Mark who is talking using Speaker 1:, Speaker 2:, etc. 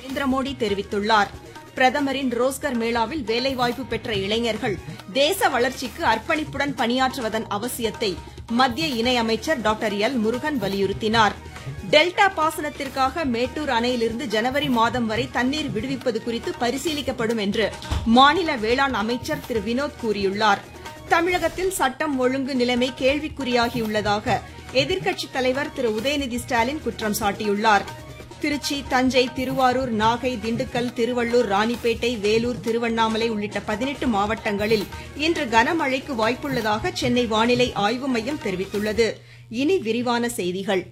Speaker 1: நரேந்திர மோடி தெரிவித்துள்ளார் பிரதமரின் ரோஸ்கர் மேளாவில் வேலைவாய்ப்பு பெற்ற இளைஞர்கள் தேச வளர்ச்சிக்கு அர்ப்பணிப்புடன் பணியாற்றுவதன் அவசியத்தை மத்திய இணையமைச்சர் டாக்டர் எல் முருகன் வலியுறுத்தினார் டெல்டா பாசனத்திற்காக மேட்டூர் அணையிலிருந்து ஜனவரி மாதம் வரை தண்ணீர் விடுவிப்பது குறித்து பரிசீலிக்கப்படும் என்று மாநில வேளாண் அமைச்சர் திரு வினோத் கூறியுள்ளார் தமிழகத்தில் சட்டம் ஒழுங்கு நிலைமை கேள்விக்குறியாகியுள்ளதாக எதிர்க்கட்சித் தலைவர் திரு உதயநிதி ஸ்டாலின் குற்றம் சாட்டியுள்ளார் திருச்சி தஞ்சை திருவாரூர் நாகை திண்டுக்கல் திருவள்ளூர் ராணிப்பேட்டை வேலூர் திருவண்ணாமலை உள்ளிட்ட பதினெட்டு மாவட்டங்களில் இன்று கனமழைக்கு வாய்ப்புள்ளதாக சென்னை வானிலை ஆய்வு மையம் தெரிவித்துள்ளது இனி விரிவான செய்திகள்